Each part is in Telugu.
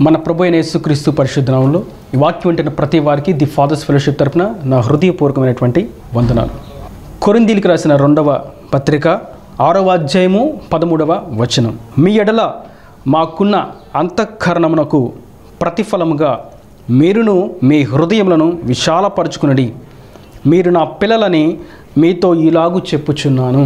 మన ప్రభు అయిన యేసుక్రీస్తు పరిశుద్ధనంలో ఈ వాక్యం వింటున్న ప్రతి వారికి ది ఫాదర్స్ ఫెలోషిప్ తరపున నా హృదయపూర్వకమైనటువంటి వందనాలు కొరిందీలకు రాసిన రెండవ పత్రిక ఆరవ అధ్యాయము పదమూడవ వచనం మీ ఎడల మాకున్న అంతఃకరణమునకు ప్రతిఫలముగా మీరును మీ హృదయములను విశాలపరుచుకునడి మీరు నా పిల్లలని మీతో ఇలాగు చెప్పుచున్నాను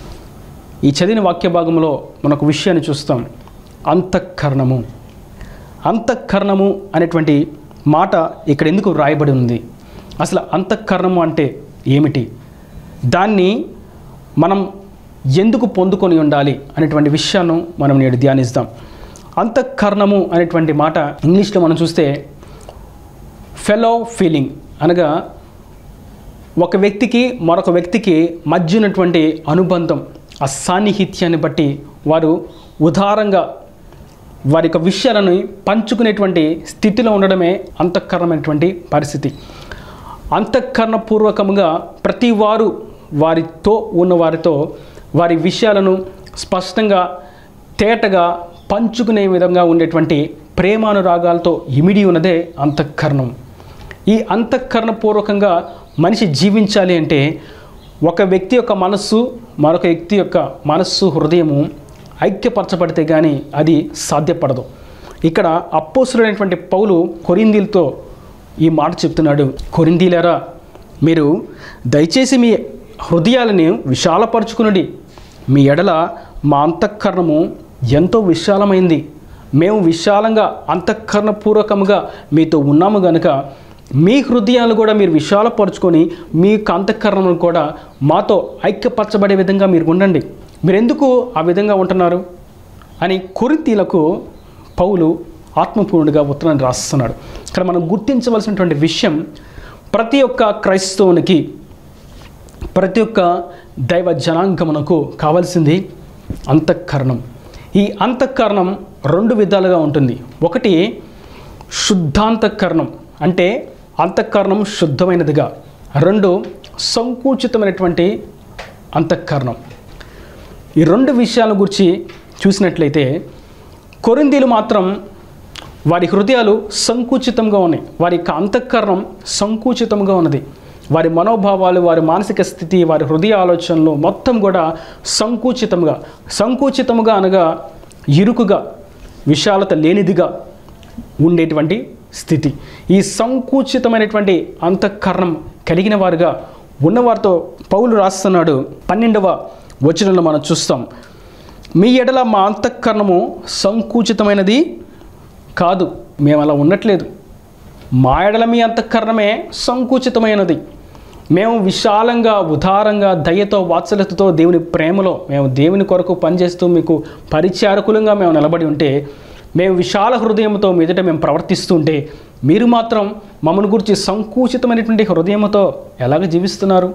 ఈ చదివిన వాక్య భాగంలో మనకు విషయాన్ని చూస్తాం అంతఃకరణము అంతఃకరణము అనేటువంటి మాట ఇక్కడ ఎందుకు రాయబడి ఉంది అసలు అంతఃకరణము అంటే ఏమిటి దాన్ని మనం ఎందుకు పొందుకొని ఉండాలి అనేటువంటి విషయాన్ని మనం నేడు ధ్యానిస్తాం అంతఃకరణము అనేటువంటి మాట ఇంగ్లీష్లో మనం చూస్తే ఫెలో ఫీలింగ్ అనగా ఒక వ్యక్తికి మరొక వ్యక్తికి మధ్య ఉన్నటువంటి అనుబంధం ఆ సాన్నిహిత్యాన్ని బట్టి వారు ఉదారంగా వారి యొక్క విషయాలను పంచుకునేటువంటి స్థితిలో ఉండడమే అంతఃకరణమైనటువంటి పరిస్థితి అంతఃకరణపూర్వకంగా ప్రతి వారు వారితో ఉన్న వారితో వారి విషయాలను స్పష్టంగా తేటగా పంచుకునే విధంగా ఉండేటువంటి ప్రేమానురాగాలతో ఇమిడి ఉన్నదే అంతఃకరణం ఈ అంతఃకరణ పూర్వకంగా మనిషి జీవించాలి అంటే ఒక వ్యక్తి యొక్క మనస్సు మరొక వ్యక్తి యొక్క మనస్సు హృదయము ఐక్యపరచబడితే కానీ అది సాధ్యపడదు ఇక్కడ అప్పోసుడైనటువంటి పౌలు కొరిందీలతో ఈ మాట చెప్తున్నాడు కొరిందీలరా మీరు దయచేసి మీ హృదయాలని విశాలపరచుకునండి మీ ఎడల మా అంతఃకరణము ఎంతో విశాలమైంది మేము విశాలంగా అంతఃకరణపూర్వకముగా మీతో ఉన్నాము గనుక మీ హృదయాలు కూడా మీరు విశాలపరుచుకొని మీ యొక్క అంతఃకరణను కూడా మాతో ఐక్యపరచబడే విధంగా మీరు ఉండండి మీరు ఎందుకు ఆ విధంగా ఉంటున్నారు అని కొరింతీలకు పౌలు ఆత్మపూర్ణుడిగా ఉత్తరాన్ని రాస్తున్నాడు ఇక్కడ మనం గుర్తించవలసినటువంటి విషయం ప్రతి ఒక్క క్రైస్తవునికి ప్రతి ఒక్క దైవ జనాంగమునకు కావాల్సింది అంతఃకరణం ఈ అంతఃకరణం రెండు విధాలుగా ఉంటుంది ఒకటి శుద్ధాంతఃకరణం అంటే అంతఃకరణం శుద్ధమైనదిగా రెండు సంకుచితమైనటువంటి అంతఃకరణం ఈ రెండు విషయాల గురించి చూసినట్లయితే కొరిందీలు మాత్రం వారి హృదయాలు సంకుచితంగా ఉన్నాయి వారి యొక్క అంతఃకరణం సంకుచితంగా ఉన్నది వారి మనోభావాలు వారి మానసిక స్థితి వారి హృదయ ఆలోచనలు మొత్తం కూడా సంకుచితంగా సంకుచితంగా అనగా ఇరుకుగా విశాలత లేనిదిగా ఉండేటువంటి స్థితి ఈ సంకుచితమైనటువంటి అంతఃకరణం కలిగిన వారుగా ఉన్నవారితో పౌలు రాస్తున్నాడు పన్నెండవ వచనంలో మనం చూస్తాం మీ ఎడల మా అంతఃకరణము సంకుచితమైనది కాదు మేము అలా ఉండట్లేదు మా ఎడల మీ అంతఃకరణమే సంకుచితమైనది మేము విశాలంగా ఉదారంగా దయతో వాత్సల్యతతో దేవుని ప్రేమలో మేము దేవుని కొరకు పనిచేస్తూ మీకు పరిచారకులంగా మేము నిలబడి ఉంటే మేము విశాల హృదయంతో మీదట మేము ప్రవర్తిస్తుంటే మీరు మాత్రం మమ్మల్ని గురించి సంకుచితమైనటువంటి హృదయంతో ఎలాగ జీవిస్తున్నారు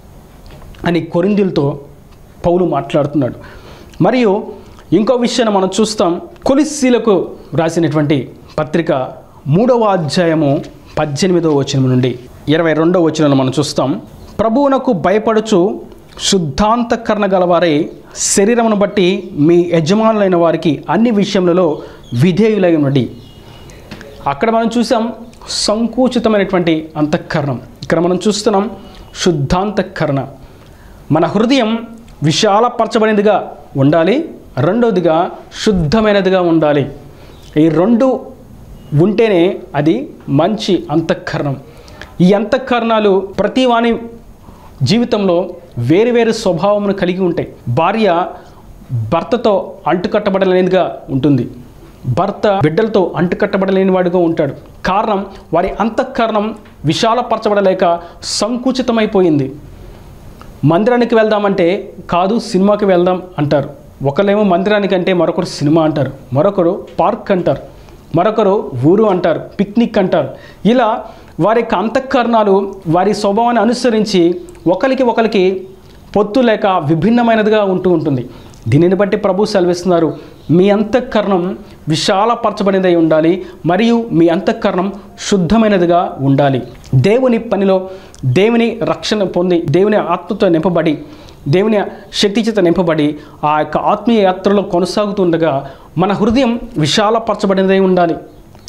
అని కొరిందులతో పౌలు మాట్లాడుతున్నాడు మరియు ఇంకో విషయాన్ని మనం చూస్తాం కొలిస్సీలకు రాసినటువంటి పత్రిక మూడవ అధ్యాయము పద్దెనిమిదవ వచనం నుండి ఇరవై రెండవ వచనంలో మనం చూస్తాం ప్రభువునకు భయపడుచు శుద్ధాంతకరణ గలవారై శరీరమును బట్టి మీ యజమానులైన వారికి అన్ని విషయములలో విధేయులై ఉండి అక్కడ మనం చూసాం సంకుచితమైనటువంటి అంతఃకరణం ఇక్కడ మనం చూస్తున్నాం శుద్ధాంతఃకరణ మన హృదయం విశాలపరచబడినదిగా ఉండాలి రెండవదిగా శుద్ధమైనదిగా ఉండాలి ఈ రెండు ఉంటేనే అది మంచి అంతఃకరణం ఈ అంతఃకరణాలు ప్రతి వాని జీవితంలో వేరు వేరు స్వభావమును కలిగి ఉంటాయి భార్య భర్తతో అంటుకట్టబడలేనిదిగా ఉంటుంది భర్త బిడ్డలతో అంటుకట్టబడలేని వాడిగా ఉంటాడు కారణం వారి అంతఃకరణం విశాలపరచబడలేక సంకుచితమైపోయింది మందిరానికి వెళ్దామంటే కాదు సినిమాకి వెళ్దాం అంటారు ఒకరేమో మందిరానికి అంటే మరొకరు సినిమా అంటారు మరొకరు పార్క్ అంటారు మరొకరు ఊరు అంటారు పిక్నిక్ అంటారు ఇలా వారి యొక్క అంతఃకరణాలు వారి స్వభావాన్ని అనుసరించి ఒకరికి ఒకరికి పొత్తు లేక విభిన్నమైనదిగా ఉంటూ ఉంటుంది దీనిని బట్టి ప్రభు సెలవిస్తున్నారు మీ అంతఃకరణం విశాలపరచబడినదై ఉండాలి మరియు మీ అంతఃకరణం శుద్ధమైనదిగా ఉండాలి దేవుని పనిలో దేవుని రక్షణ పొంది దేవుని ఆత్మతో నింపబడి దేవుని శక్తి చేత నింపబడి ఆ యొక్క ఆత్మీయ యాత్రలో కొనసాగుతుండగా మన హృదయం విశాలపరచబడినదై ఉండాలి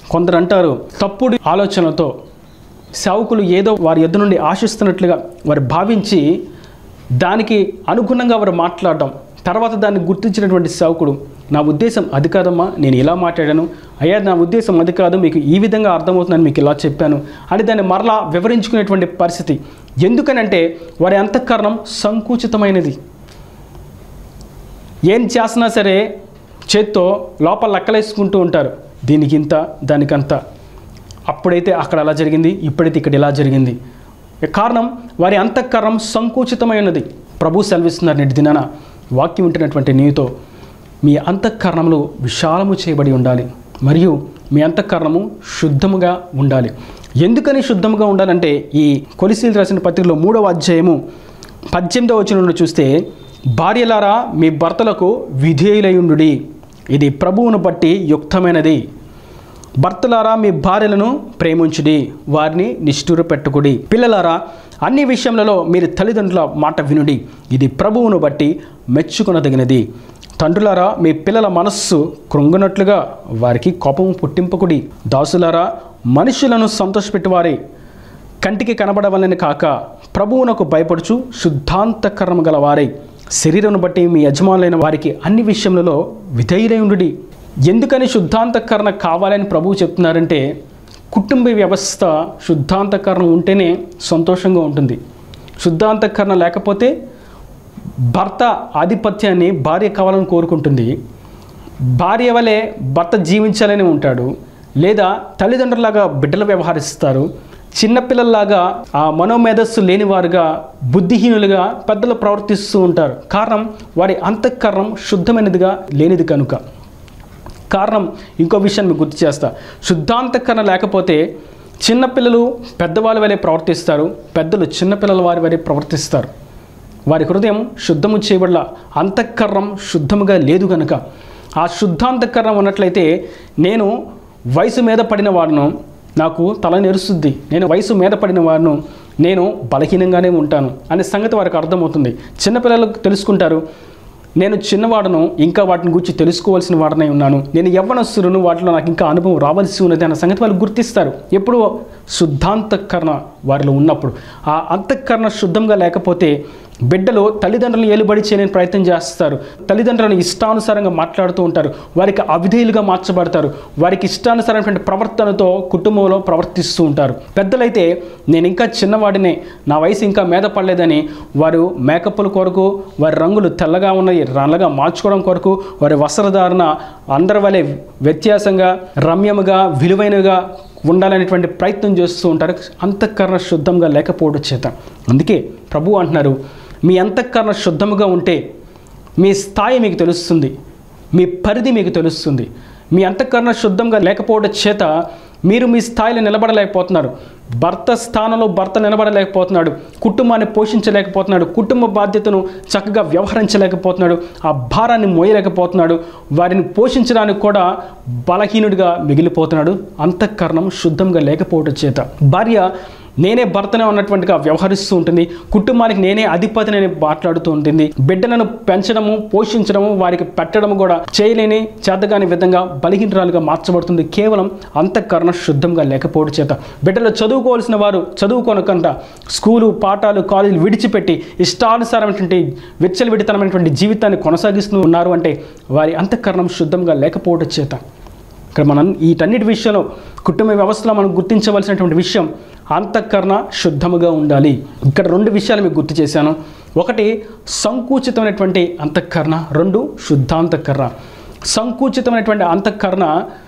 కొందరు అంటారు తప్పుడు ఆలోచనలతో సేవకులు ఏదో వారి ఎద్దు నుండి ఆశిస్తున్నట్లుగా వారు భావించి దానికి అనుగుణంగా వారు మాట్లాడడం తర్వాత దాన్ని గుర్తించినటువంటి సేవకుడు నా ఉద్దేశం అది కాదమ్మా నేను ఇలా మాట్లాడాను అయ్యా నా ఉద్దేశం అది కాదు మీకు ఈ విధంగా అర్థమవుతుందని మీకు ఇలా చెప్పాను అని దాన్ని మరలా వివరించుకునేటువంటి పరిస్థితి ఎందుకనంటే వారి అంతఃకరణం సంకుచితమైనది ఏం చేసినా సరే చేత్తో లోపల లెక్కలేసుకుంటూ ఉంటారు దీనికి ఇంత దానికంత అప్పుడైతే అక్కడ అలా జరిగింది ఇప్పుడైతే ఇక్కడ ఇలా జరిగింది కారణం వారి అంతఃకరణం సంకుచితమైనది ప్రభు సెలవిస్తున్నారు నేటి దినాన వాక్యం వింటున్నటువంటి నీతో మీ అంతఃకరణములు విశాలము చేయబడి ఉండాలి మరియు మీ అంతఃకరణము శుద్ధముగా ఉండాలి ఎందుకని శుద్ధముగా ఉండాలంటే ఈ కొలిసీలు రాసిన పత్రికలో మూడవ అధ్యాయము పద్దెనిమిదవ వచనంలో చూస్తే భార్యలారా మీ భర్తలకు విధేయులయుండుడి ఇది ప్రభువును బట్టి యుక్తమైనది భర్తలారా మీ భార్యలను ప్రేమించుడి వారిని నిష్ఠూర పెట్టుకుడి పిల్లలారా అన్ని విషయములలో మీరు తల్లిదండ్రుల మాట వినుడి ఇది ప్రభువును బట్టి మెచ్చుకొనదగినది తండ్రులారా మీ పిల్లల మనస్సు కృంగునట్లుగా వారికి కోపం పుట్టింపకుడి దాసులారా మనుషులను సంతోషపెట్టువారి కంటికి కనబడవలని కాక ప్రభువునకు భయపడుచు శుద్ధాంతకరణం గల వారై శరీరం బట్టి మీ యజమానులైన వారికి అన్ని విషయములలో విధేయులై ఉండుడి ఎందుకని శుద్ధాంతకరణ కావాలని ప్రభువు చెప్తున్నారంటే కుటుంబ వ్యవస్థ శుద్ధాంతకరణం ఉంటేనే సంతోషంగా ఉంటుంది శుద్ధాంతకరణ లేకపోతే భర్త ఆధిపత్యాన్ని భార్య కావాలని కోరుకుంటుంది భార్య వలె భర్త జీవించాలని ఉంటాడు లేదా తల్లిదండ్రులాగా బిడ్డలు వ్యవహరిస్తారు చిన్నపిల్లల్లాగా ఆ మనోమేధస్సు లేనివారుగా బుద్ధిహీనులుగా పెద్దలు ప్రవర్తిస్తూ ఉంటారు కారణం వారి అంతఃకరణం శుద్ధమైనదిగా లేనిది కనుక కారణం ఇంకో విషయాన్ని మీకు గుర్తు చేస్తా శుద్ధాంతకరణ లేకపోతే చిన్నపిల్లలు పెద్దవాళ్ళ వలె ప్రవర్తిస్తారు పెద్దలు చిన్నపిల్లల వారి వలె ప్రవర్తిస్తారు వారి హృదయం శుద్ధము చేయబడల అంతఃకరణం శుద్ధముగా లేదు కనుక ఆ శుద్ధాంతఃకరణం ఉన్నట్లయితే నేను వయసు మీద పడిన వాడును నాకు తల నెరుస్తుంది నేను వయసు మీద పడిన వాడును నేను బలహీనంగానే ఉంటాను అనే సంగతి వారికి అర్థమవుతుంది చిన్నపిల్లలకు తెలుసుకుంటారు నేను చిన్నవాడను ఇంకా వాటిని గురించి తెలుసుకోవాల్సిన వాడనై ఉన్నాను నేను యవ్వనస్తులను వాటిలో నాకు ఇంకా అనుభవం రావాల్సి ఉన్నది అన్న సంగతి వాళ్ళు గుర్తిస్తారు ఎప్పుడు శుద్ధాంతఃకరణ వారిలో ఉన్నప్పుడు ఆ అంతఃకరణ శుద్ధంగా లేకపోతే బిడ్డలు తల్లిదండ్రులను ఏలుబడి చేయలేని ప్రయత్నం చేస్తారు తల్లిదండ్రులను ఇష్టానుసారంగా మాట్లాడుతూ ఉంటారు వారికి అవిధేయులుగా మార్చబడతారు వారికి ఇష్టానుసారమైనటువంటి ప్రవర్తనతో కుటుంబంలో ప్రవర్తిస్తూ ఉంటారు పెద్దలైతే నేను ఇంకా చిన్నవాడినే నా వయసు ఇంకా మీద పడలేదని వారు మేకప్ల కొరకు వారి రంగులు తెల్లగా ఉన్నాయి నల్లగా మార్చుకోవడం కొరకు వారి వస్త్రధారణ అందరి వలె వ్యత్యాసంగా రమ్యముగా విలువైనగా ఉండాలనేటువంటి ప్రయత్నం చేస్తూ ఉంటారు అంతఃకరణ శుద్ధంగా లేకపోవడం చేత అందుకే ప్రభు అంటున్నారు మీ అంతఃకరణ శుద్ధముగా ఉంటే మీ స్థాయి మీకు తెలుస్తుంది మీ పరిధి మీకు తెలుస్తుంది మీ అంతఃకరణ శుద్ధంగా లేకపోవడం చేత మీరు మీ స్థాయిలో నిలబడలేకపోతున్నారు భర్త స్థానంలో భర్త నిలబడలేకపోతున్నాడు కుటుంబాన్ని పోషించలేకపోతున్నాడు కుటుంబ బాధ్యతను చక్కగా వ్యవహరించలేకపోతున్నాడు ఆ భారాన్ని మోయలేకపోతున్నాడు వారిని పోషించడానికి కూడా బలహీనుడిగా మిగిలిపోతున్నాడు అంతఃకరణం శుద్ధంగా లేకపోవడం చేత భార్య నేనే భర్తనే ఉన్నటువంటిగా వ్యవహరిస్తూ ఉంటుంది కుటుంబానికి నేనే అధిపతిని మాట్లాడుతూ ఉంటుంది బిడ్డలను పెంచడము పోషించడము వారికి పెట్టడము కూడా చేయలేని చేతగాని విధంగా బలహీనరాలుగా మార్చబడుతుంది కేవలం అంతఃకరణ శుద్ధంగా లేకపోవడం చేత బిడ్డలు చదువుకోవాల్సిన వారు చదువుకోనకుండా స్కూలు పాఠాలు కాలేజీలు విడిచిపెట్టి ఇష్టానుసారమైనటువంటి విచ్చలవిడితనమైనటువంటి జీవితాన్ని కొనసాగిస్తూ ఉన్నారు అంటే వారి అంతఃకరణం శుద్ధంగా లేకపోవడం చేత ఇక్కడ మనం వీటన్నిటి విషయంలో కుటుంబ వ్యవస్థలో మనం గుర్తించవలసినటువంటి విషయం అంతఃకరణ శుద్ధముగా ఉండాలి ఇక్కడ రెండు విషయాలు మీకు గుర్తు చేశాను ఒకటి సంకుచితమైనటువంటి అంతఃకరణ రెండు శుద్ధాంతఃకరణ సంకుచితమైనటువంటి అంతఃకరణ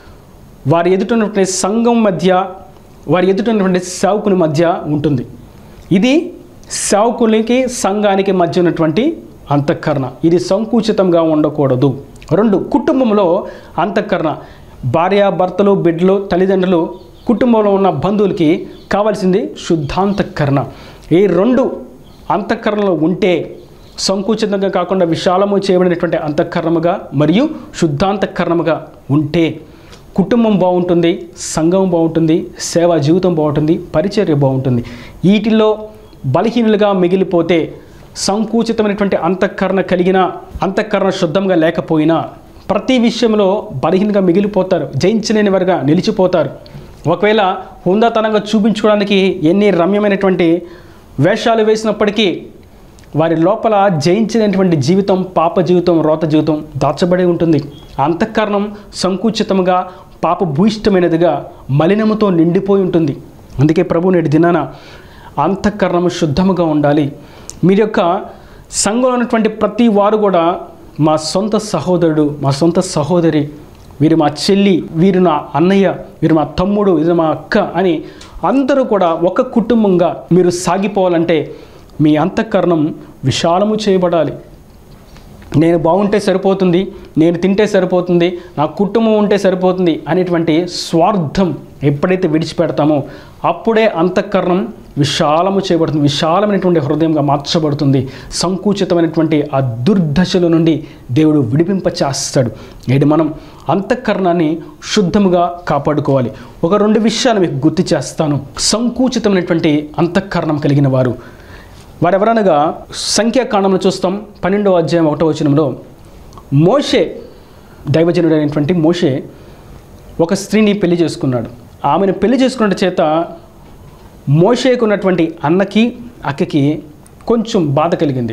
వారి ఎదుటినటువంటి సంఘం మధ్య వారి ఎదుటినటువంటి సేవకుని మధ్య ఉంటుంది ఇది సేవకునికి సంఘానికి మధ్య ఉన్నటువంటి అంతఃకరణ ఇది సంకుచితంగా ఉండకూడదు రెండు కుటుంబంలో అంతఃకరణ భార్య భర్తలు బిడ్డలు తల్లిదండ్రులు కుటుంబంలో ఉన్న బంధువులకి కావాల్సింది శుద్ధాంతఃకరణ ఈ రెండు అంతఃకరణలో ఉంటే సంకుచితంగా కాకుండా విశాలము చేయబడినటువంటి అంతఃకరణముగా మరియు శుద్ధాంతఃకరణముగా ఉంటే కుటుంబం బాగుంటుంది సంఘం బాగుంటుంది సేవా జీవితం బాగుంటుంది పరిచర్య బాగుంటుంది వీటిల్లో బలహీనులుగా మిగిలిపోతే సంకుచితమైనటువంటి అంతఃకరణ కలిగిన అంతఃకరణ శుద్ధంగా లేకపోయినా ప్రతి విషయంలో బలహీనంగా మిగిలిపోతారు జయించలేని వారుగా నిలిచిపోతారు ఒకవేళ హుందాతనంగా చూపించుకోవడానికి ఎన్ని రమ్యమైనటువంటి వేషాలు వేసినప్పటికీ వారి లోపల జయించినటువంటి జీవితం పాప జీవితం రోత జీవితం దాచబడి ఉంటుంది అంతఃకరణం సంకుచితంగా పాప భూయిష్టమైనదిగా మలినముతో నిండిపోయి ఉంటుంది అందుకే ప్రభు నేటి దినాన అంతఃకరణం శుద్ధముగా ఉండాలి మీరు యొక్క సంఘంలో ఉన్నటువంటి ప్రతి వారు కూడా మా సొంత సహోదరుడు మా సొంత సహోదరి వీరు మా చెల్లి వీరు నా అన్నయ్య వీరు మా తమ్ముడు ఇది మా అక్క అని అందరూ కూడా ఒక కుటుంబంగా మీరు సాగిపోవాలంటే మీ అంతఃకరణం విశాలము చేయబడాలి నేను బాగుంటే సరిపోతుంది నేను తింటే సరిపోతుంది నా కుటుంబం ఉంటే సరిపోతుంది అనేటువంటి స్వార్థం ఎప్పుడైతే విడిచిపెడతామో అప్పుడే అంతఃకరణం విశాలము చేయబడుతుంది విశాలమైనటువంటి హృదయంగా మార్చబడుతుంది సంకుచితమైనటువంటి ఆ దుర్దశల నుండి దేవుడు విడిపింప చేస్తాడు నేడు మనం అంతఃకరణాన్ని శుద్ధముగా కాపాడుకోవాలి ఒక రెండు విషయాలు మీకు గుర్తు చేస్తాను సంకుచితమైనటువంటి అంతఃకరణం కలిగిన వారు వారెవరనగా సంఖ్యాకాండంలో చూస్తాం పన్నెండవ అధ్యాయం ఒకటో వచనంలో మోషే దైవజనుడైనటువంటి మోషే ఒక స్త్రీని పెళ్లి చేసుకున్నాడు ఆమెను పెళ్లి చేసుకున్న చేత మోషేకు ఉన్నటువంటి అన్నకి అక్కకి కొంచెం బాధ కలిగింది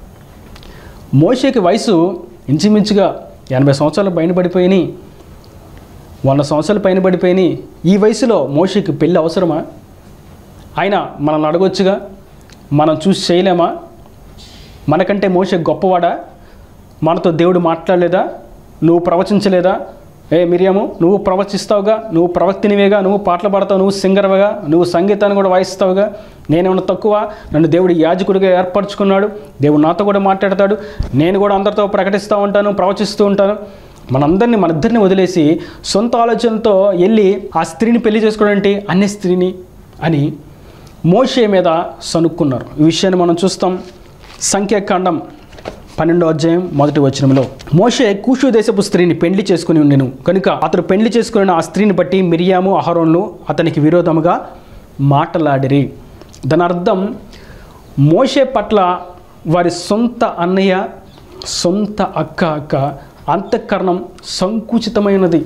మోషేకి వయసు ఇంచుమించుగా ఎనభై సంవత్సరాలు పైన పడిపోయినాయి వంద సంవత్సరాలు పైన పడిపోయినాయి ఈ వయసులో మోషేకి పెళ్ళి అవసరమా ఆయన మనల్ని అడగొచ్చుగా మనం చూసి చేయలేమా మనకంటే మోసే గొప్పవాడా మనతో దేవుడు మాట్లాడలేదా నువ్వు ప్రవచించలేదా ఏ మిరియాము నువ్వు ప్రవచిస్తావుగా నువ్వు ప్రవక్తినివేగా నువ్వు పాటలు పాడతావు నువ్వు సింగర్వగా నువ్వు సంగీతాన్ని కూడా వాయిస్తావుగా నేనేమన్నా తక్కువ నన్ను దేవుడు యాజకుడిగా ఏర్పరచుకున్నాడు దేవుడు నాతో కూడా మాట్లాడతాడు నేను కూడా అందరితో ప్రకటిస్తూ ఉంటాను ప్రవచిస్తూ ఉంటాను మనందరినీ మన ఇద్దరిని వదిలేసి సొంత ఆలోచనతో వెళ్ళి ఆ స్త్రీని పెళ్లి చేసుకోవడం ఏంటి అన్య స్త్రీని అని మోషే మీద సనుక్కున్నారు ఈ విషయాన్ని మనం చూస్తాం సంఖ్యాకాండం పన్నెండో అధ్యాయం మొదటి వచనంలో మోషే కూషు దేశపు స్త్రీని పెళ్లి చేసుకుని ఉండెను కనుక అతడు పెళ్లి చేసుకున్న ఆ స్త్రీని బట్టి మిరియాము అహరోన్లు అతనికి విరోధముగా మాటలాడిరి దాని అర్థం మోషే పట్ల వారి సొంత అన్నయ్య సొంత అక్క అక్క అంతఃకరణం సంకుచితమైనది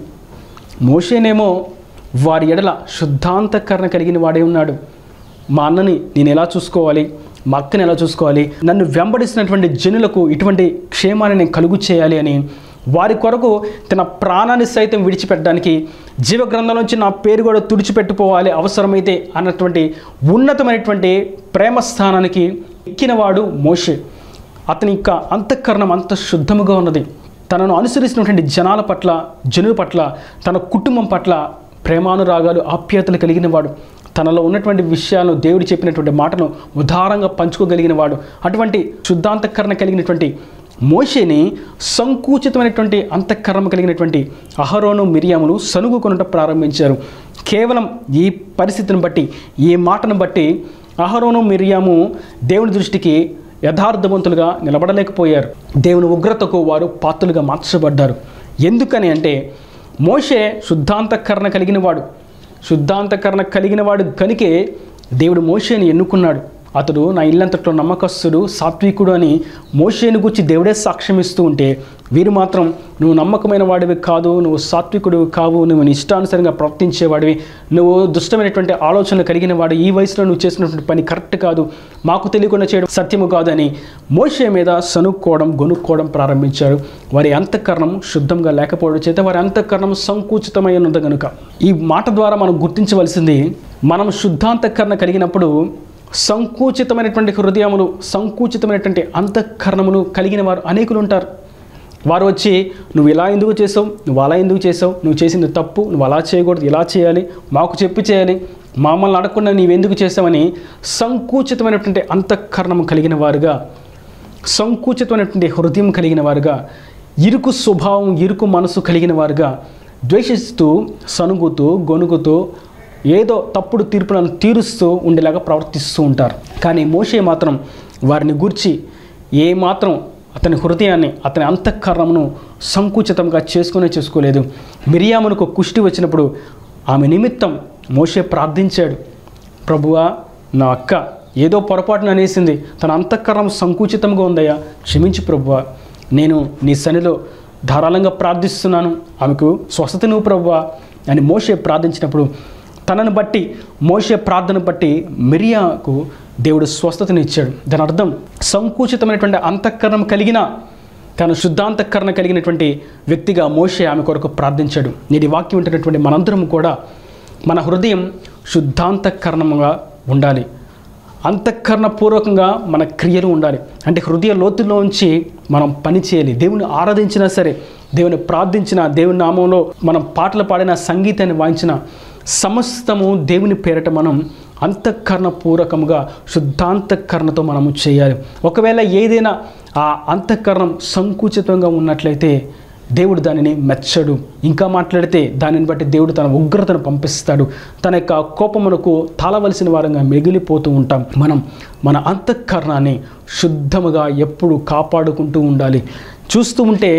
మోషేనేమో వారి ఎడల శుద్ధాంతఃకరణ కలిగిన వాడే ఉన్నాడు మా అన్నని నేను ఎలా చూసుకోవాలి మా అక్కని ఎలా చూసుకోవాలి నన్ను వెంబడిస్తున్నటువంటి జనులకు ఇటువంటి క్షేమాన్ని నేను కలుగు చేయాలి అని వారి కొరకు తన ప్రాణాన్ని సైతం విడిచిపెట్టడానికి జీవగ్రంథం నుంచి నా పేరు కూడా తుడిచిపెట్టుకోవాలి అవసరమైతే అన్నటువంటి ఉన్నతమైనటువంటి ప్రేమ స్థానానికి ఎక్కినవాడు మోషే అతని యొక్క అంతఃకరణం అంత శుద్ధముగా ఉన్నది తనను అనుసరిస్తున్నటువంటి జనాల పట్ల జనుల పట్ల తన కుటుంబం పట్ల ప్రేమానురాగాలు ఆప్యాయతలు కలిగిన వాడు తనలో ఉన్నటువంటి విషయాలను దేవుడు చెప్పినటువంటి మాటను ఉదారంగా పంచుకోగలిగిన వాడు అటువంటి శుద్ధాంతఃకరణ కలిగినటువంటి మోషేని సంకుచితమైనటువంటి అంతఃకరణ కలిగినటువంటి అహరోను మిరియాములు సనుగుకొనుట ప్రారంభించారు కేవలం ఈ పరిస్థితిని బట్టి ఈ మాటను బట్టి అహరోను మిరియాము దేవుని దృష్టికి యథార్థవంతులుగా నిలబడలేకపోయారు దేవుని ఉగ్రతకు వారు పాత్రలుగా మార్చబడ్డారు ఎందుకని అంటే మోషే శుద్ధాంతఃకరణ కలిగిన వాడు శుద్ధాంతఃకరణ కలిగిన వాడు కనుకే దేవుడు మోషేని ఎన్నుకున్నాడు అతడు నా ఇల్లంతట్లో నమ్మకస్తుడు సాత్వికుడు అని మోషేను గురించి దేవుడే సాక్ష్యం ఇస్తూ ఉంటే వీరు మాత్రం నువ్వు నమ్మకమైన వాడివి కాదు నువ్వు సాత్వికుడివి కావు నువ్వు నీ ఇష్టానుసారంగా ప్రవర్తించేవాడివి నువ్వు దుష్టమైనటువంటి ఆలోచనలు కలిగిన వాడు ఈ వయసులో నువ్వు చేసినటువంటి పని కరెక్ట్ కాదు మాకు తెలియకుండా చేయడం సత్యము కాదని మోషే మీద సనుక్కోవడం గొనుక్కోవడం ప్రారంభించారు వారి అంతఃకరణం శుద్ధంగా లేకపోవడం చేత వారి అంతఃకరణం సంకుచితమై ఉన్నది కనుక ఈ మాట ద్వారా మనం గుర్తించవలసింది మనం శుద్ధాంతఃకరణ కలిగినప్పుడు సంకుచితమైనటువంటి హృదయములు సంకుచితమైనటువంటి అంతఃకరణములు కలిగిన వారు అనేకులు ఉంటారు వారు వచ్చి నువ్వు ఇలా ఎందుకు చేసావు నువ్వు అలా ఎందుకు చేసావు నువ్వు చేసింది తప్పు నువ్వు అలా చేయకూడదు ఇలా చేయాలి మాకు చెప్పి చేయాలి మమ్మల్ని అడగకుండా నీవెందుకు చేసావని సంకుచితమైనటువంటి అంతఃకరణం కలిగిన వారుగా సంకుచితమైనటువంటి హృదయం కలిగిన వారుగా ఇరుకు స్వభావం ఇరుకు మనసు కలిగిన వారుగా ద్వేషిస్తూ సనుగుతూ గొనుగుతూ ఏదో తప్పుడు తీర్పులను తీరుస్తూ ఉండేలాగా ప్రవర్తిస్తూ ఉంటారు కానీ మోషే మాత్రం వారిని గూర్చి ఏ మాత్రం అతని హృదయాన్ని అతని అంతఃకరణమును సంకుచితంగా చేసుకునే చేసుకోలేదు మిరియామునకు కుష్టి వచ్చినప్పుడు ఆమె నిమిత్తం మోషే ప్రార్థించాడు ప్రభువా నా అక్క ఏదో పొరపాటున అనేసింది తన అంతఃకరణం సంకుచితంగా ఉందయ్యా క్షమించి ప్రభువా నేను నీ సన్నిలో ధారాళంగా ప్రార్థిస్తున్నాను ఆమెకు స్వస్థత నువ్వు ప్రభువా అని మోషే ప్రార్థించినప్పుడు తనను బట్టి మోషే ప్రార్థన బట్టి మిరియాకు దేవుడు స్వస్థతని ఇచ్చాడు దాని అర్థం సంకుచితమైనటువంటి అంతఃకరణం కలిగిన తను శుద్ధాంతఃకరణ కలిగినటువంటి వ్యక్తిగా మోషే ఆమె కొరకు ప్రార్థించాడు నేటి వాక్యం ఉంటున్నటువంటి మనందరం కూడా మన హృదయం శుద్ధాంతఃకరణముగా ఉండాలి అంతఃకరణ పూర్వకంగా మన క్రియలు ఉండాలి అంటే హృదయ లోతుల్లోంచి మనం పని చేయాలి దేవుని ఆరాధించినా సరే దేవుని ప్రార్థించిన దేవుని నామంలో మనం పాటలు పాడిన సంగీతాన్ని వాయించిన సమస్తము దేవుని పేరట మనం అంతఃకరణ పూర్వకముగా శుద్ధాంతఃకరణతో మనము చేయాలి ఒకవేళ ఏదైనా ఆ అంతఃకరణం సంకుచితంగా ఉన్నట్లయితే దేవుడు దానిని మెచ్చడు ఇంకా మాట్లాడితే దానిని బట్టి దేవుడు తన ఉగ్రతను పంపిస్తాడు తన యొక్క కోపమునకు తాళవలసిన వారంగా మిగిలిపోతూ ఉంటాం మనం మన అంతఃకరణాన్ని శుద్ధముగా ఎప్పుడు కాపాడుకుంటూ ఉండాలి చూస్తూ ఉంటే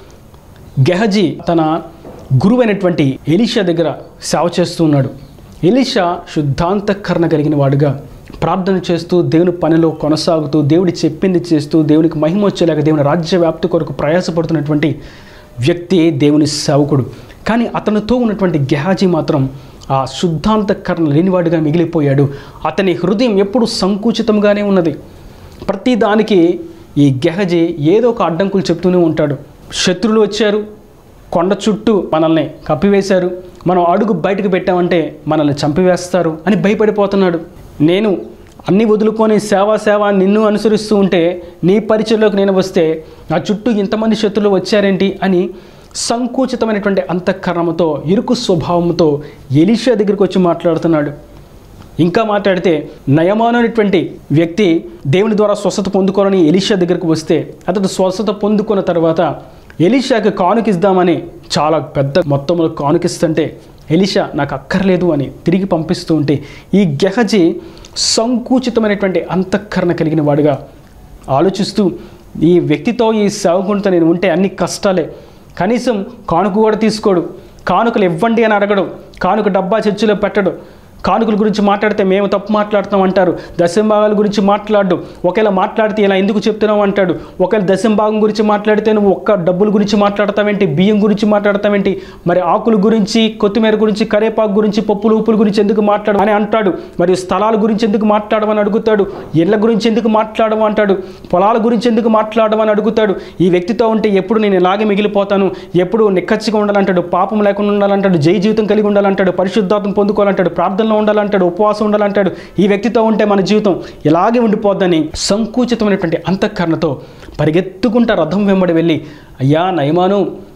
గెహజీ తన గురువైనటువంటి ఎలీషా దగ్గర సేవ చేస్తూ ఉన్నాడు ఎలీషా శుద్ధాంతఃకరణ కలిగిన వాడుగా ప్రార్థన చేస్తూ దేవుని పనిలో కొనసాగుతూ దేవుడి చెప్పింది చేస్తూ దేవునికి మహిమ వచ్చేలాగా దేవుని రాజ్య వ్యాప్తి కొరకు ప్రయాసపడుతున్నటువంటి వ్యక్తి దేవుని సేవకుడు కానీ అతనితో ఉన్నటువంటి గెహాజీ మాత్రం ఆ శుద్ధాంతఃకరణ లేనివాడుగా మిగిలిపోయాడు అతని హృదయం ఎప్పుడు సంకుచితంగానే ఉన్నది ప్రతి దానికి ఈ గెహజీ ఏదో ఒక అడ్డంకులు చెప్తూనే ఉంటాడు శత్రువులు వచ్చారు కొండ చుట్టూ మనల్ని కప్పివేశారు మనం అడుగు బయటకు పెట్టామంటే మనల్ని చంపివేస్తారు అని భయపడిపోతున్నాడు నేను అన్ని వదులుకొని సేవ సేవ నిన్ను అనుసరిస్తూ ఉంటే నీ పరిచయంలోకి నేను వస్తే నా చుట్టూ ఇంతమంది శత్రులు వచ్చారేంటి అని సంకుచితమైనటువంటి అంతఃకరణముతో ఇరుకు స్వభావంతో ఎలీషా దగ్గరికి వచ్చి మాట్లాడుతున్నాడు ఇంకా మాట్లాడితే నయమాను అనేటువంటి వ్యక్తి దేవుని ద్వారా స్వస్థత పొందుకోవాలని ఎలీషా దగ్గరికి వస్తే అతడు స్వస్థత పొందుకున్న తర్వాత ఎలీషాకి కానుకిద్దామని చాలా పెద్ద మొత్తంలో కానుకిస్తుంటే ఎలీషా నాకు అక్కర్లేదు అని తిరిగి పంపిస్తూ ఉంటే ఈ గెహజీ సంకుచితమైనటువంటి అంతఃకరణ కలిగిన వాడుగా ఆలోచిస్తూ ఈ వ్యక్తితో ఈ సేవకునితో నేను ఉంటే అన్ని కష్టాలే కనీసం కానుక కూడా తీసుకోడు కానుకలు ఇవ్వండి అని అడగడు కానుక డబ్బా చర్చిలో పెట్టడు కానుకల గురించి మాట్లాడితే మేము తప్పు మాట్లాడుతాం అంటారు దశంభాగాల గురించి మాట్లాడు ఒకవేళ మాట్లాడితే ఇలా ఎందుకు చెప్తున్నావు అంటాడు ఒకవేళ దశంభాగం గురించి మాట్లాడితే నువ్వు ఒక్క డబ్బుల గురించి మాట్లాడతావేంటి బియ్యం గురించి మాట్లాడతావేంటి మరి ఆకుల గురించి కొత్తిమీర గురించి కరేపాకు గురించి పప్పులు ఉప్పుల గురించి ఎందుకు మాట్లాడు అని అంటాడు మరియు స్థలాల గురించి ఎందుకు మాట్లాడమని అడుగుతాడు ఇళ్ళ గురించి ఎందుకు మాట్లాడము అంటాడు పొలాల గురించి ఎందుకు మాట్లాడమని అడుగుతాడు ఈ వ్యక్తితో ఉంటే ఎప్పుడు నేను ఇలాగే మిగిలిపోతాను ఎప్పుడు నిక్కచ్చిగా ఉండాలంటాడు పాపం లేకుండా ఉండాలంటాడు జై జీవితం కలిగి ఉండాలంటాడు పరిశుద్ధాత్మ పొందుకోవాలంటాడు ప్రార్థనలో ఉండాలంటాడు ఉపవాసం ఉండాలంటాడు ఈ వ్యక్తితో ఉంటే మన జీవితం ఇలాగే ఉండిపోద్దని సంకుచితమైనటువంటి అంతఃకరణతో పరిగెత్తుకుంటా రథం వెంబడి వెళ్ళి అయ్యా నయమాను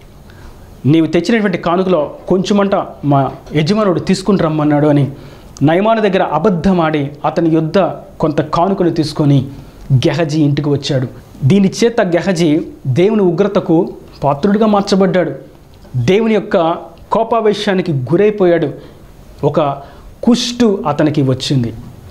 నీవు తెచ్చినటువంటి కానుకలో కొంచెమంట మా యజమానుడు తీసుకుని రమ్మన్నాడు అని నయమాను దగ్గర అబద్ధమాడి అతని యుద్ధ కొంత కానుకను తీసుకొని గెహజీ ఇంటికి వచ్చాడు దీని చేత గెహజీ దేవుని ఉగ్రతకు పాత్రుడిగా మార్చబడ్డాడు దేవుని యొక్క కోపావేశానికి గురైపోయాడు ఒక కుష్టు అతనికి వచ్చింది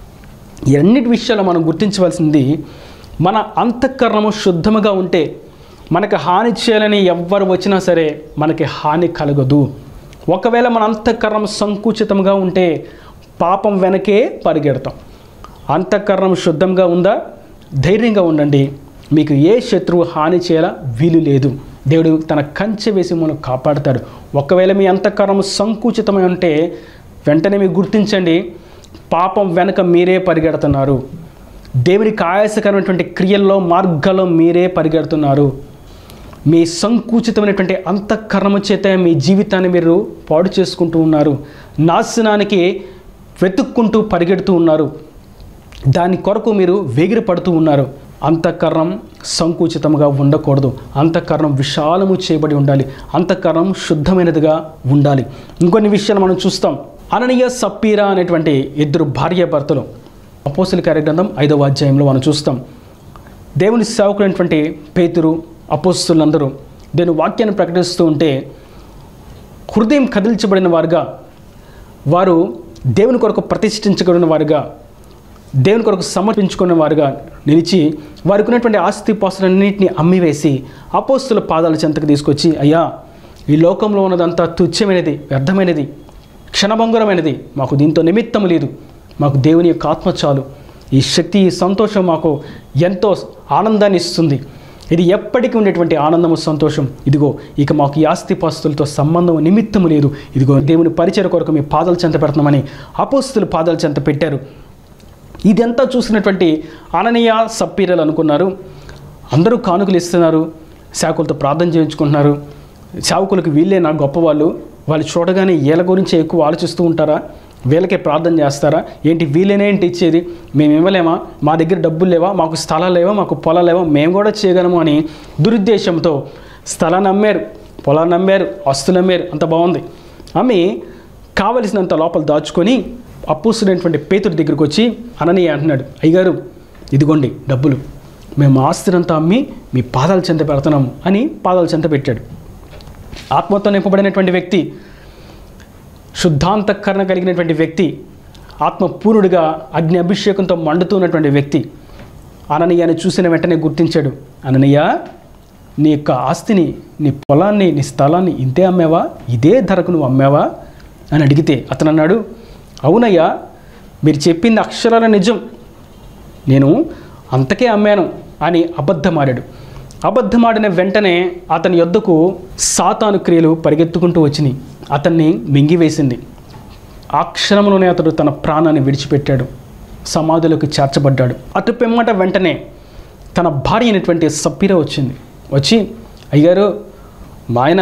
ఈ అన్నిటి విషయాలు మనం గుర్తించవలసింది మన అంతఃకరణము శుద్ధముగా ఉంటే మనకు హాని చేయాలని ఎవ్వరు వచ్చినా సరే మనకి హాని కలగదు ఒకవేళ మన అంతఃకరణం సంకుచితంగా ఉంటే పాపం వెనకే పరిగెడతాం అంతఃకరణం శుద్ధంగా ఉందా ధైర్యంగా ఉండండి మీకు ఏ శత్రువు హాని చేయాల వీలు లేదు దేవుడు తన కంచె వేసి మనం కాపాడతాడు ఒకవేళ మీ అంతఃకరణం సంకుచితమై ఉంటే వెంటనే మీరు గుర్తించండి పాపం వెనక మీరే పరిగెడుతున్నారు దేవునికి ఆయాసకరమైనటువంటి క్రియల్లో మార్గాల్లో మీరే పరిగెడుతున్నారు మీ సంకుచితమైనటువంటి అంతఃకరణము చేత మీ జీవితాన్ని మీరు పాడు చేసుకుంటూ ఉన్నారు నాశనానికి వెతుక్కుంటూ పరిగెడుతూ ఉన్నారు దాని కొరకు మీరు వేగిరి పడుతూ ఉన్నారు అంతఃకరణం సంకుచితంగా ఉండకూడదు అంతఃకరణం విశాలము చేయబడి ఉండాలి అంతఃకరణం శుద్ధమైనదిగా ఉండాలి ఇంకొన్ని విషయాలు మనం చూస్తాం అననీయ సప్పీరా అనేటువంటి ఇద్దరు భార్య భర్తలు అపోసల కార్యగ్రంథం ఐదవ అధ్యాయంలో మనం చూస్తాం దేవుని సేవకుడైనటువంటి పేతురు అపోస్తులందరూ దేవుని వాక్యాన్ని ప్రకటిస్తూ ఉంటే హృదయం కదిలించబడిన వారుగా వారు దేవుని కొరకు ప్రతిష్ఠించబడిన వారుగా దేవుని కొరకు సమర్పించుకున్న వారుగా నిలిచి వారికి ఉన్నటువంటి ఆస్తి పాస్తులన్నింటినీ అమ్మివేసి అపోస్తుల పాదాల చెంతకు తీసుకొచ్చి అయ్యా ఈ లోకంలో ఉన్నదంతా తుచ్చమైనది వ్యర్థమైనది క్షణభంగురమైనది మాకు దీంతో నిమిత్తం లేదు మాకు దేవుని యొక్క ఆత్మ చాలు ఈ శక్తి ఈ సంతోషం మాకు ఎంతో ఆనందాన్ని ఇస్తుంది ఇది ఎప్పటికీ ఉండేటువంటి ఆనందము సంతోషం ఇదిగో ఇక మాకు ఈ ఆస్తిపాస్తులతో సంబంధం నిమిత్తము లేదు ఇదిగో దేవుని పరిచయ కొరకు మీ పాదాలు చెంత పెడుతున్నామని అపోస్తులు పాదాలు చెంత పెట్టారు ఇదంతా చూసినటువంటి అననీయ సప్పీరలు అనుకున్నారు అందరూ కానుకలు ఇస్తున్నారు సేవకులతో ప్రార్థన చేయించుకుంటున్నారు సేవకులకు వీళ్ళే నా గొప్పవాళ్ళు వాళ్ళు చూడగానే వీళ్ళ గురించి ఎక్కువ ఆలోచిస్తూ ఉంటారా వీళ్ళకే ప్రార్థన చేస్తారా ఏంటి వీళ్ళేనే ఏంటి ఇచ్చేది మేము ఇవ్వలేమా మా దగ్గర డబ్బులు లేవా మాకు స్థలాలు లేవా మాకు పొలాలు లేవా మేము కూడా చేయగలము అని దురుద్దేశంతో స్థలాన్ని అమ్మారు పొలాన్ని అమ్మారు ఆస్తులు అమ్మారు అంత బాగుంది ఆమె కావలసినంత లోపల దాచుకొని అప్పుస్తున్నటువంటి పేతుడి దగ్గరికి వచ్చి అననీయ అంటున్నాడు అయ్యగారు ఇదిగోండి డబ్బులు మేము ఆస్తినంతా అమ్మి మీ పాదాల చెంత పెడుతున్నాము అని పాదాల చెంత పెట్టాడు ఆత్మతో నింపబడినటువంటి వ్యక్తి శుద్ధాంతకరణ కలిగినటువంటి వ్యక్తి ఆత్మపూర్ణుడిగా అగ్ని అభిషేకంతో మండుతున్నటువంటి వ్యక్తి అననీయని చూసిన వెంటనే గుర్తించాడు అననీయ నీ యొక్క ఆస్తిని నీ పొలాన్ని నీ స్థలాన్ని ఇంతే అమ్మావా ఇదే ధరకు నువ్వు అమ్మావా అని అడిగితే అతను అన్నాడు అవునయ్యా మీరు చెప్పింది అక్షరాల నిజం నేను అంతకే అమ్మాను అని అబద్ధమాడాడు అబద్ధమాడిన వెంటనే అతని యొద్దకు సాతాను క్రియలు పరిగెత్తుకుంటూ వచ్చినాయి అతన్ని మింగివేసింది ఆ క్షణంలోనే అతడు తన ప్రాణాన్ని విడిచిపెట్టాడు సమాధిలోకి చేర్చబడ్డాడు అటు పిమ్మట వెంటనే తన భార్య అయినటువంటి సప్పీర వచ్చింది వచ్చి అయ్యారు మా ఆయన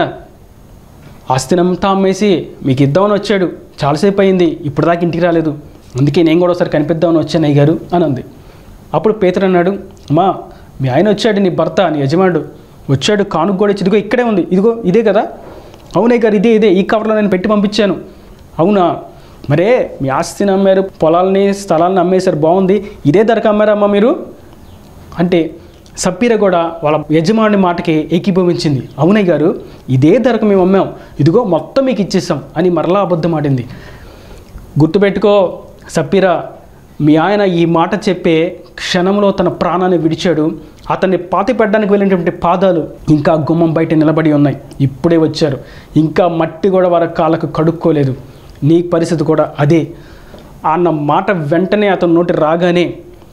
ఆస్తినంతా అమ్మేసి మీకు ఇద్దామని వచ్చాడు చాలాసేపు అయింది ఇప్పుడు దాకా ఇంటికి రాలేదు అందుకే నేను కూడా ఒకసారి కనిపిద్దామని వచ్చాను అయ్యారు అని అంది అప్పుడు పేతురు అన్నాడు మా మీ ఆయన వచ్చాడు నీ భర్త నీ యజమానుడు వచ్చాడు కానుక కూడా ఇచ్చి ఇదిగో ఇక్కడే ఉంది ఇదిగో ఇదే కదా అవునే గారు ఇదే ఇదే ఈ కవర్లో నేను పెట్టి పంపించాను అవునా మరే మీ ఆస్తిని అమ్మారు పొలాల్ని స్థలాలను అమ్మేశారు బాగుంది ఇదే ధరకు అమ్మారమ్మా మీరు అంటే సప్పీర కూడా వాళ్ళ యజమాని మాటకి ఏకీభవించింది అవునయ్య గారు ఇదే ధరకు మేము అమ్మాం ఇదిగో మొత్తం మీకు ఇచ్చేసాం అని మరలా అబద్ధం ఆడింది గుర్తుపెట్టుకో సప్పీర మీ ఆయన ఈ మాట చెప్పే క్షణంలో తన ప్రాణాన్ని విడిచాడు అతన్ని పాతి పెట్టడానికి వెళ్ళినటువంటి పాదాలు ఇంకా గుమ్మం బయట నిలబడి ఉన్నాయి ఇప్పుడే వచ్చారు ఇంకా మట్టి కూడా వారి కాళ్ళకు కడుక్కోలేదు నీ పరిస్థితి కూడా అదే అన్న మాట వెంటనే అతని నోటి రాగానే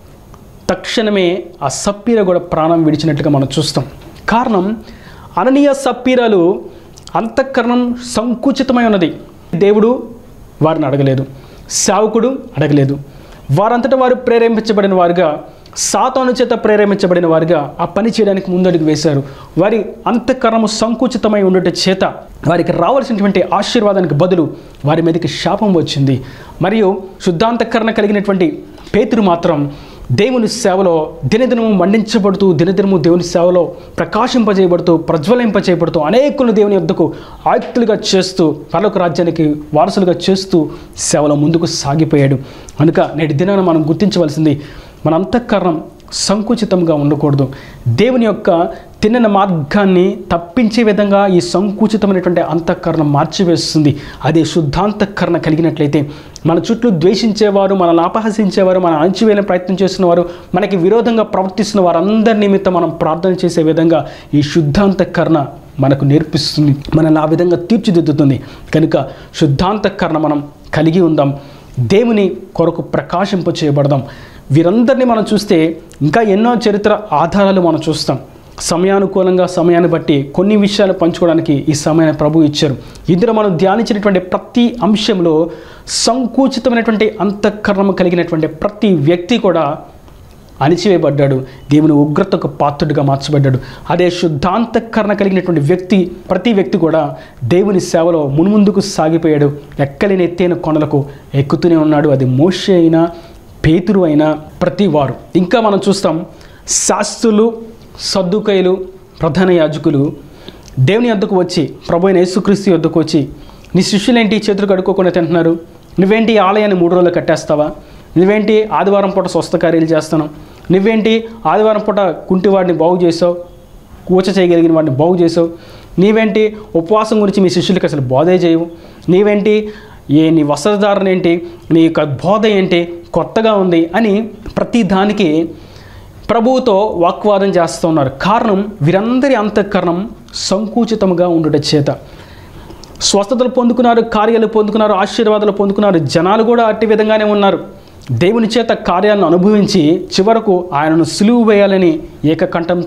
తక్షణమే ఆ సప్పీర కూడా ప్రాణం విడిచినట్టుగా మనం చూస్తాం కారణం అననీయ సప్పీరాలు అంతఃకరణం సంకుచితమై ఉన్నది దేవుడు వారిని అడగలేదు సేవకుడు అడగలేదు వారంతటా వారు ప్రేరేపించబడిన వారుగా సాతాను చేత ప్రేరేపించబడిన వారుగా ఆ పని చేయడానికి ముందడుగు వేశారు వారి అంతఃకరణము సంకుచితమై ఉండట చేత వారికి రావాల్సినటువంటి ఆశీర్వాదానికి బదులు వారి మీదకి శాపం వచ్చింది మరియు శుద్ధాంతఃకరణ కలిగినటువంటి పేతురు మాత్రం దేవుని సేవలో దినదినము మండించబడుతూ దినదినము దేవుని సేవలో ప్రకాశింపజేయబడుతూ ప్రజ్వలింపజేయబడుతూ అనేకులను దేవుని యొద్దకు ఆయుక్తులుగా చేస్తూ పరలోక రాజ్యానికి వారసులుగా చేస్తూ సేవలో ముందుకు సాగిపోయాడు కనుక నేటి దినాన మనం గుర్తించవలసింది మన అంతఃకరణం సంకుచితంగా ఉండకూడదు దేవుని యొక్క తిన్న మార్గాన్ని తప్పించే విధంగా ఈ సంకుచితమైనటువంటి అంతఃకరణం మార్చివేస్తుంది అదే శుద్ధాంతఃకరణ కలిగినట్లయితే మన చుట్టూ ద్వేషించేవారు మనల్ని అపహసించేవారు మన అణచివేయాలని ప్రయత్నం చేస్తున్నవారు మనకి విరోధంగా ప్రవర్తిస్తున్న వారందరి నిమిత్తం మనం ప్రార్థన చేసే విధంగా ఈ శుద్ధాంతఃకరణ మనకు నేర్పిస్తుంది మనల్ని ఆ విధంగా తీర్చిదిద్దుతుంది కనుక శుద్ధాంతఃకరణ మనం కలిగి ఉందాం దేవుని కొరకు ప్రకాశింప చేయబడదాం వీరందరినీ మనం చూస్తే ఇంకా ఎన్నో చరిత్ర ఆధారాలు మనం చూస్తాం సమయానుకూలంగా సమయాన్ని బట్టి కొన్ని విషయాలు పంచుకోవడానికి ఈ సమయాన్ని ప్రభు ఇచ్చారు ఇందులో మనం ధ్యానించినటువంటి ప్రతి అంశంలో సంకుచితమైనటువంటి అంతఃకరణం కలిగినటువంటి ప్రతి వ్యక్తి కూడా అణిచివేయబడ్డాడు దేవుని ఉగ్రతకు పాత్రుడిగా మార్చబడ్డాడు అదే శుద్ధాంతఃకరణ కలిగినటువంటి వ్యక్తి ప్రతి వ్యక్తి కూడా దేవుని సేవలో మున్ముందుకు సాగిపోయాడు ఎక్కలేని ఎత్తైన కొండలకు ఎక్కుతూనే ఉన్నాడు అది మోషే అయినా పేతురు అయినా ప్రతి వారు ఇంకా మనం చూస్తాం శాస్త్రులు సద్దుకైలు ప్రధాన యాజకులు దేవుని వద్దకు వచ్చి ప్రభు అయిన యేసుక్రీస్తు వద్దకు వచ్చి నీ శిష్యులేంటి చేతులు కడుక్కోకుండా తింటున్నారు నువ్వేంటి ఈ ఆలయాన్ని మూడు రోజులు కట్టేస్తావా నువ్వేంటి ఆదివారం పూట స్వస్థ కార్యాలు చేస్తాను నువ్వేంటి ఆదివారం పూట కుంటివాడిని బాగు చేసావు కూచ చేయగలిగిన వాడిని బాగు చేసావు నీవేంటి ఉపవాసం గురించి మీ శిష్యులకి అసలు బోధే చేయవు నీవేంటి ఏ నీ వస్త్రధారణ ఏంటి నీ యొక్క బోధ ఏంటి కొత్తగా ఉంది అని ప్రతి దానికి ప్రభువుతో వాగ్వాదం చేస్తూ ఉన్నారు కారణం వీరందరి అంతఃకరణం సంకుచితముగా ఉండుట చేత స్వస్థతలు పొందుకున్నారు కార్యాలు పొందుకున్నారు ఆశీర్వాదాలు పొందుకున్నారు జనాలు కూడా అట్టి విధంగానే ఉన్నారు దేవుని చేత కార్యాలను అనుభవించి చివరకు ఆయనను సులువు వేయాలని ఏకకంఠంతో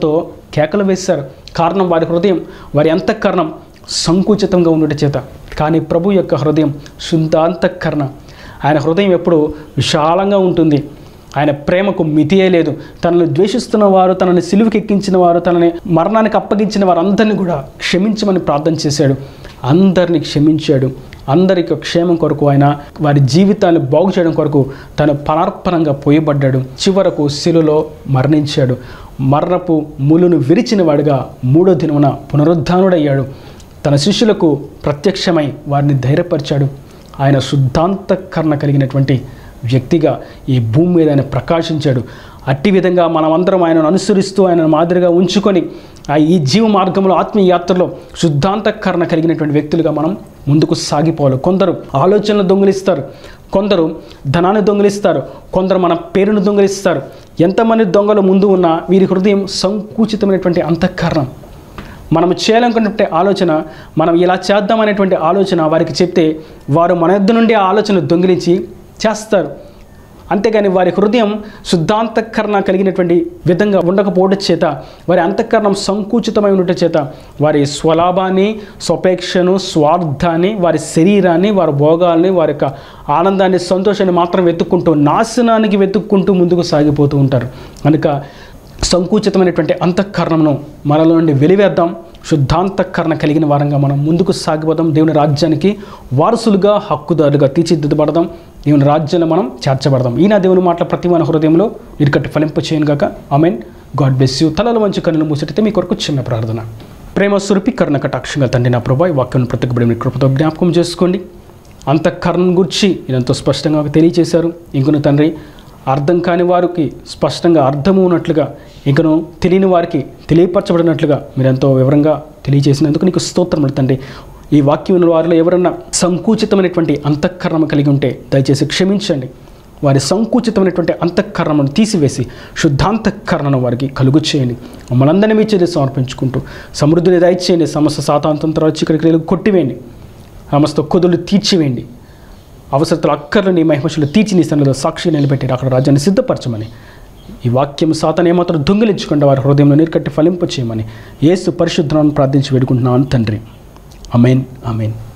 కేకలు వేశారు కారణం వారి హృదయం వారి అంతఃకరణం సంకుచితంగా ఉండట చేత కానీ ప్రభు యొక్క హృదయం శుద్ధ అంతఃకరణ ఆయన హృదయం ఎప్పుడు విశాలంగా ఉంటుంది ఆయన ప్రేమకు మితియే లేదు తనను ద్వేషిస్తున్న వారు తనని సిలువుకి ఎక్కించిన వారు తనని మరణానికి అప్పగించిన వారందరినీ కూడా క్షమించమని ప్రార్థన చేశాడు అందరిని క్షమించాడు అందరికి క్షేమం కొరకు ఆయన వారి జీవితాన్ని బాగు చేయడం కొరకు తను పనార్పణంగా పోయబడ్డాడు చివరకు శిలులో మరణించాడు మరణపు ములును విరిచిన వాడుగా మూడో దినమున పునరుద్ధానుడయ్యాడు తన శిష్యులకు ప్రత్యక్షమై వారిని ధైర్యపరిచాడు ఆయన శుద్ధాంతకరణ కలిగినటువంటి వ్యక్తిగా ఈ భూమి మీద ఆయన ప్రకాశించాడు అట్టి విధంగా మనమందరం ఆయనను అనుసరిస్తూ ఆయనను మాదిరిగా ఉంచుకొని ఆ ఈ జీవ మార్గంలో ఆత్మీయ యాత్రలో శుద్ధాంతకరణ కలిగినటువంటి వ్యక్తులుగా మనం ముందుకు సాగిపోవాలి కొందరు ఆలోచనలు దొంగిలిస్తారు కొందరు ధనాన్ని దొంగిలిస్తారు కొందరు మన పేరును దొంగిలిస్తారు ఎంతమంది దొంగలు ముందు ఉన్నా వీరి హృదయం సంకుచితమైనటువంటి అంతఃకరణం మనం చేయాలనుకున్నటువంటి ఆలోచన మనం ఇలా చేద్దామనేటువంటి ఆలోచన వారికి చెప్తే వారు మన యొద్ద నుండి ఆ ఆలోచన దొంగిలించి చేస్తారు అంతేగాని వారి హృదయం శుద్ధాంతఃకరణ కలిగినటువంటి విధంగా ఉండకపోవడం చేత వారి అంతఃకరణం సంకుచితమై ఉండటం చేత వారి స్వలాభాన్ని స్వపేక్షను స్వార్థాన్ని వారి శరీరాన్ని వారి భోగాల్ని వారి యొక్క ఆనందాన్ని సంతోషాన్ని మాత్రం వెతుక్కుంటూ నాశనానికి వెతుక్కుంటూ ముందుకు సాగిపోతూ ఉంటారు కనుక సంకుచితమైనటువంటి అంతఃకరణను మనలో నుండి వెలివేద్దాం శుద్ధాంతఃకరణ కలిగిన వారంగా మనం ముందుకు సాగిపోదాం దేవుని రాజ్యానికి వారసులుగా హక్కుదారులుగా తీర్చిదిద్దబడదాం దేవుని రాజ్యంలో మనం చేర్చబడదాం ఈయన దేవుని మాటల ప్రతి మన హృదయంలో ఇరుకట్టి ఫలింప చేయను గాక ఆమెన్ గాడ్ బ్లెస్ యూ తలలు మంచి కన్నులు మూసితే మీ కొరకు చిన్న ప్రార్థన ప్రేమ స్వరూపి కరుణ కటాక్షంగా తండ్రి నా ప్రభా ఈ వాక్యం ప్రతికబడి మీ కృపతో జ్ఞాపకం చేసుకోండి అంతఃకరణ గురించి ఎంతో స్పష్టంగా మాకు తెలియచేశారు ఇంకొన తండ్రి అర్థం కాని వారికి స్పష్టంగా అర్థము ఉన్నట్లుగా ఇంకను తెలియని వారికి తెలియపరచబడినట్లుగా మీరు ఎంతో వివరంగా తెలియజేసినందుకు నీకు స్తోత్రములు తండ్రి ఈ వాక్యం విన్న వారిలో ఎవరన్నా సంకుచితమైనటువంటి అంతఃకరణం కలిగి ఉంటే దయచేసి క్షమించండి వారి సంకుచితమైనటువంటి అంతఃకరణను తీసివేసి శుద్ధాంతఃకరణను వారికి కలుగు చేయండి మమ్మల్ని అందరినీ మీ చేతి సమర్పించుకుంటూ సమృద్ధిని దయచేయండి సమస్త సాతాంతంతో వచ్చి ఇక్కడికి కొట్టివేయండి సమస్త కొదులు తీర్చివేయండి అవసరతలు అక్కర్లు నీ మహిమశులు తీర్చి నీ సన్నిధిలో సాక్షి నిలబెట్టి అక్కడ రాజ్యాన్ని సిద్ధపరచమని ఈ వాక్యం సాతన ఏమాత్రం దొంగిలించకుండా వారి హృదయంలో నీరుకట్టి ఫలింప చేయమని యేసు పరిశుద్ధనాన్ని ప్రార్థించి వేడుకుంటున్నాను తండ్రి అమేన్ అమేన్